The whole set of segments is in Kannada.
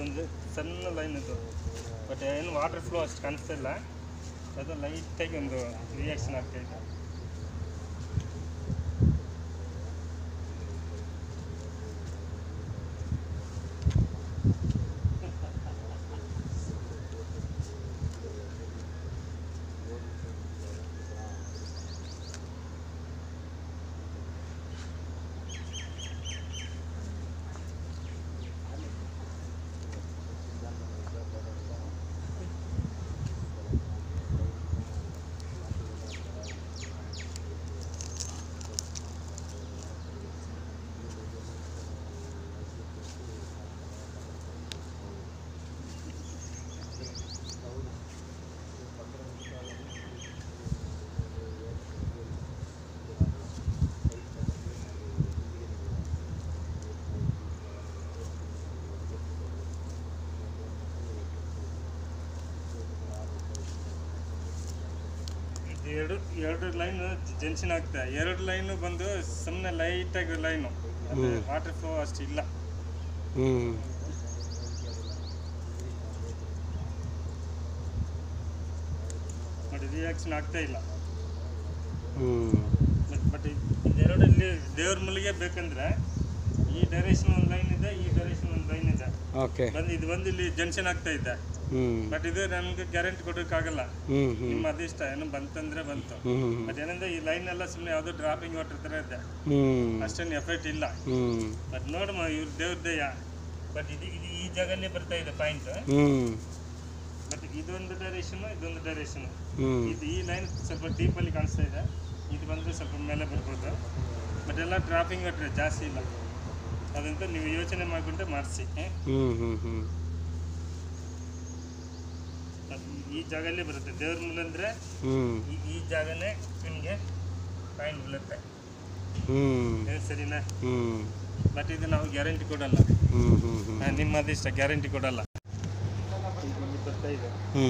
ಒಂದು ಸಣ್ಣ ಲೈನ್ ಇದು ಬಟ್ ಏನು ವಾಟರ್ ಫ್ಲೋ ಅಷ್ಟು ಕಾಣಿಸ್ತಾ ಇಲ್ಲ ಅದು ಲೈಟಾಗಿ ಒಂದು ರಿಯಾಕ್ಷನ್ ಆಗ್ತಾ ಇದೆ ಇದು ಎರಡು ಎರಡು ಲೈನ್ ಜಂಕ್ಷನ್ ಆಗ್ತಾ ಎರಡು ಲೈನು ಬಂದು ಸುಮ್ಮನೆ ಲೈಟಾಗಿ ಲೈನು ವಾಟರ್ ಫ್ಲೋ ಅಷ್ಟು ಇಲ್ಲ ಹ್ಞೂ ಬಟ್ ರಿಯಾಕ್ಷನ್ ಆಗ್ತಾ ಇಲ್ಲ ಹ್ಞೂ ಬಟ್ ಇದೆರಡಲ್ಲಿ ದೇವ್ರ ಮಲ್ಲಿಗೆ ಬೇಕಂದ್ರೆ ಈ ಡೈರೆಕ್ಷನ್ ಒಂದು ಲೈನ್ ಇದೆ ಈ ಡೈರೆಕ್ಷನ್ ಒಂದು ಲೈನ್ ಇದೆ ಓಕೆ ಬಂದು ಇದು ಬಂದು ಇಲ್ಲಿ ಜಂಕ್ಷನ್ ಆಗ್ತಾ ಇದೆ ಹ್ಞೂ ಬಟ್ ಇದು ನಮ್ಗೆ ಗ್ಯಾರಂಟಿ ಕೊಡೋಕ್ಕಾಗಲ್ಲ ಹ್ಞೂ ಹ್ಞೂ ನಿಮ್ಮ ಅದಿಷ್ಟ ಏನು ಬಂತಂದ್ರೆ ಬಂತು ಹ್ಞೂ ಬಟ್ ಏನಂದ್ರೆ ಈ ಲೈನ್ ಎಲ್ಲ ಸುಮ್ಮನೆ ಯಾವುದೋ ಡ್ರಾಪಿಂಗ್ ವಾಟರ್ ಥರ ಇದೆ ಹ್ಞೂ ಅಷ್ಟೇನು ಎಫೆಕ್ಟ್ ಇಲ್ಲ ಹ್ಞೂ ಬಟ್ ನೋಡಮ್ಮ ಇವ್ರ ದೇವ್ರದಯ್ಯ ಬಟ್ ಇದು ಇದು ಈ ಜಾಗಲ್ಲೇ ಬರ್ತಾ ಇದೆ ಪಾಯಿಂಟ್ ಹ್ಞೂ ಬಟ್ ಇದೊಂದು ಡೈರೆಕ್ಷನ್ ಇದೊಂದು ಡೈರೆಕ್ಷನ್ ಹ್ಞೂ ಇದು ಈ ಲೈನ್ ಸ್ವಲ್ಪ ಡೀಪಲ್ಲಿ ಕಾಣಿಸ್ತಾ ಇದೆ ಇದು ಬಂದರೆ ಸ್ವಲ್ಪ ಮೇಲೆ ಬರ್ಬೋದು ಬಟ್ ಎಲ್ಲ ಡ್ರಾಪಿಂಗ್ ವಾಟರ್ ಜಾಸ್ತಿ ಇಲ್ಲ ಅದಂತ ನೀವು ಯೋಚನೆ ಮಾಡಿಕೊಂಡೆ ಮಾಡಿಸಿ ಹ್ಞೂ ಹ್ಞೂ ಹ್ಞೂ ಈ ಜಾಗಲ್ಲೇ ಬರುತ್ತೆ ದೇವ್ರ ಮೂಲ ಅಂದರೆ ಹ್ಞೂ ಈ ಈ ಜಾಗನೇ ನಿಮಗೆ ಪಾಯಿಂಟ್ ಬೀಳುತ್ತೆ ಹ್ಞೂ ಏ, ಸರಿನಾ ಹ್ಞೂ ಬಟ್ ಇದು ನಾವು ಗ್ಯಾರಂಟಿ ಕೊಡಲ್ಲ ಹ್ಞೂ ಹ್ಞೂ ಹ್ಞೂ ಹಾ, ನಿಮ್ಮ ಅದಿಷ್ಟ ಗ್ಯಾರಂಟಿ ಕೊಡಲ್ಲ ಈಗ ಇಲ್ಲಿ ಬರ್ತಾ ಇದೆ ಹ್ಞೂ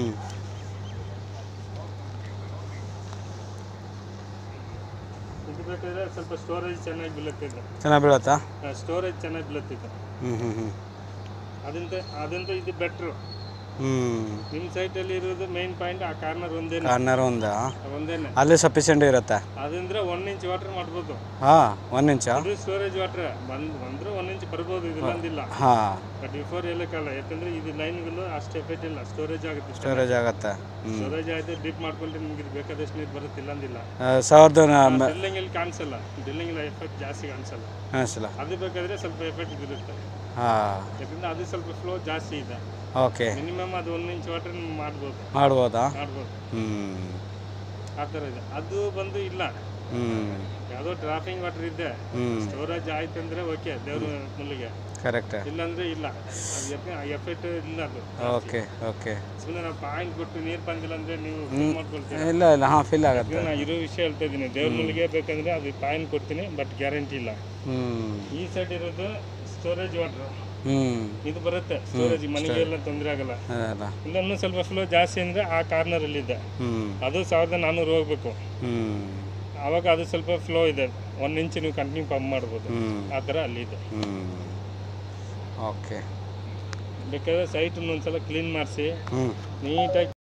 ಇದು ಬೇಕಾದ್ರೆ ಸ್ವಲ್ಪ ಸ್ಟೋರೇಜ್ ಚೆನ್ನಾಗಿ ಬೀಳುತ್ತೆ ಇದು ಚೆನ್ನಾಗಿ ಬೀಳತ್ತಾ ಸ್ಟೋರೇಜ್ ಚೆನ್ನಾಗಿ ಬೀಳುತ್ತೆ ಇದು ಹ್ಞೂ ಹ್ಞೂ ಹ್ಞೂ ಅದಂತ ಅದಂತ ಇದು ಬೆಟ್ರು ಹ್ಞೂ ನಿಮ್ಮ ಸೈಟಲ್ಲಿ ಇರೋದು ಮೇನ್ ಪಾಯಿಂಟ್ ಆ ಕಾರ್ನರ್ ಒಂದೇನೆ ಕಾರ್ನರ್ ಒಂದಾ ಒಂದೇನೆ ಅಲ್ಲಿ ಸಫಿಷಿಯೆಂಟ್ ಇರುತ್ತೆ ಅದಂದ್ರೆ ಒನ್ ಇಂಚ್ ವಾಟರ್ ಮಾಡ್ಬೋದು ಹಾಂ ಒಂದು ಇಂಚಾ ಇದು ಸ್ಟೋರೇಜ್ ವಾಟರ್ ಬಂದ್ ಬಂದ್ರೆ ಒನ್ ಇಂಚ್ ಬರ್ಬೋದು ಇದು ಬಂದಿಲ್ಲ ಹಾಂ ಬಟ್ ಬಿಫೋರ್ ಹೇಳಕ್ಕಲ್ಲ ಯಾಕಂದ್ರೆ ಇದು ಲೈನ್ಗಳು ಅಷ್ಟು ಎಫೆಕ್ಟ್ ಇಲ್ಲ ಸ್ಟೋರೇಜ್ ಆಗುತ್ತೆ ಸ್ಟೋರೇಜ್ ಆಗತ್ತೆ ಹ್ಞೂ ಸ್ಟೋರೇಜ್ ಆಯ್ತು ಡಿಪ್ ಮಾಡ್ಕೊಂಡ್ರೆ ನಿಮ್ಗೆ ಇದು ಬೇಕಾದಷ್ಟು ನೀರು ಬರುತ್ತೆ ಇಲ್ಲ ಅಂದಿಲ್ಲ ಸಾವಿರದ ಡ್ರಿಲ್ಲಿಂಗ್ ಅಲ್ಲಿ ಕಾಣಿಸಲ್ಲ ಡ್ರಿಲ್ಲಿಂಗ್ ಎಫೆಕ್ಟ್ ಜಾಸ್ತಿ ಕಾಣಿಸಲ್ಲ ಹಾಂ ಅದು ಬೇಕಾದ್ರೆ ಸ್ವಲ್ಪ ಎಫೆಕ್ಟ್ ಇರುತ್ತೆ ಹಾಂ ಯಾಕಂದ್ರೆ ಅದು ಸ್ವಲ್ಪ ಫ್ಲೋ ಜಾಸ್ತಿ ಇದೆ ಓಕೆ ಮಿನಿಮಮ್ ಅದು ಒನ್ ಇಂಚ್ ವಾಟರ್ ಮಾಡ್ಬೋದು ಮಾಡ್ಬೋದಾ ಮಾಡ್ಬೋದು ಹ್ಞೂ ಆ ಥರ ಇದೆ ಅದು ಬಂದು ಇಲ್ಲ ಹ್ಞೂ ಯಾವುದೋ ಡ್ರಾಫಿಂಗ್ ವಾಟರ್ ಇದೆ ಹ್ಞೂ ಸ್ಟೋರೇಜ್ ಆಯ್ತಂದ್ರೆ ಓಕೆ ದೇವ್ರ ಮುಲ್ಲಿಗೆ ಕರೆಕ್ಟ್ ಇಲ್ಲಾಂದ್ರೆ ಇಲ್ಲ ಅದು ಎಫೆಕ್ಟ್ ಇಲ್ಲ ಅದು ಓಕೆ ಓಕೆ ಸುಮ್ಮನೆ ನಾವು ಪಾಯಿಂಟ್ ಕೊಟ್ಟು ನೀರು ಬಂದಿಲ್ಲ ಅಂದ್ರೆ ನೀವು ಫಿಲ್ ಮಾಡ್ಕೊಳ್ತೀರಾ ಇಲ್ಲ ಇಲ್ಲ ಹಾಂ ಫಿಲ್ ಆಗತ್ತೆ ಇದು ನಾ ಇರೋ ವಿಷಯ ಹೇಳ್ತಾ ಇದ್ದೀನಿ ದೇವ್ರ ಮುಲ್ಲಿಗೆ ಬೇಕಂದ್ರೆ ಅದು ಪಾಯಿಂಟ್ ಕೊಡ್ತೀನಿ ಬಟ್ ಗ್ಯಾರಂಟಿ ಇಲ್ಲ ಹ್ಞೂ ಈ ಸೈಡ್ ಇರೋದು ಸ್ಟೋರೇಜ್ ವಾಟರ್ ಹ್ಞೂ ಇದು ಬರುತ್ತೆ ಸ್ಟೋರೇಜ್ ಮನೆಗೆಲ್ಲ ತೊಂದರೆ ಆಗಲ್ಲ ಅದಲ್ಲ ಇಲ್ಲ ಇನ್ನೂ ಸ್ವಲ್ಪ ಫ್ಲೋ ಜಾಸ್ತಿ ಅಂದರೆ ಆ ಕಾರ್ನರ್ ಅಲ್ಲಿ ಇದೆ ಹ್ಞೂ ಅದು ಸಾವಿರದ ನಾನ್ನೂರು ಹೋಗ್ಬೇಕು ಹ್ಞೂ ಆವಾಗ ಅದು ಸ್ವಲ್ಪ ಫ್ಲೋ ಇದೆ ಒನ್ ಇಂಚ್ ನೀವು ಕಂಟಿನ್ಯೂ ಪಂಪ್ ಮಾಡ್ಬೋದು ಹ್ಞೂ ಆ ಥರ ಅಲ್ಲಿದೆ ಹ್ಞೂ ಓಕೆ ಬೇಕಾದ್ರೆ ಸೈಟ್ ಒಂದ್ಸಲ ಕ್ಲೀನ್ ಮಾಡಿಸಿ ಹ್ಞೂ ನೀಟಾಗಿ